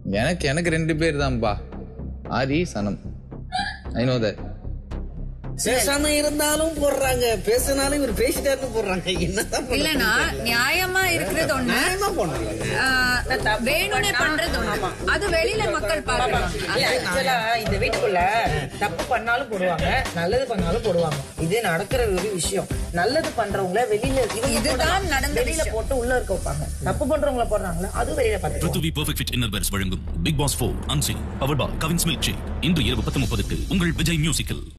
எனக்கு எனக்கு ரெண்டு பேர் தான்ப்பா ஆரி சனம் ஐ நோ தட் பேசாம இருந்தாலும் போடுறாங்க பேசினாலும் இவர் பேசிட்டாருன்னு போடுறாங்க என்னதான் இல்லனா நியாயமா இருக்கிறது ஒண்ணு நியாயமா போடுறாங்க ஆஹ், வேணும்னே பண்றது ஒண்ணு அது வெளியில மக்கள் பாக்குறாங்க ஆக்சுவலா இந்த வீட்டுக்குள்ள தப்பு பண்ணாலும் போடுவாங்க நல்லது பண்ணாலும் போடுவாங்க இது நடக்கிற ஒரு விஷயம் நல்லது பண்றவங்கள வெளியில இவங்க இதுதான் போடலாம். நடந்த வெளியில விஷயம். போட்டு உள்ள இருக்க வைப்பாங்க தப்பு பண்றவங்கள போடுறாங்களா அது வெளியில பார்த்து பிருத்திவி பர்ஃபெக்ட் ஃபிட் இன்னர்வேர்ஸ் வழங்கும் பிக் பாஸ் ஃபோர் அன்சிங் power by Kavin's milkshake இன்று இரவு பத்து முப்பதுக்கு உங்கள் விஜய் மியூசிக்கில்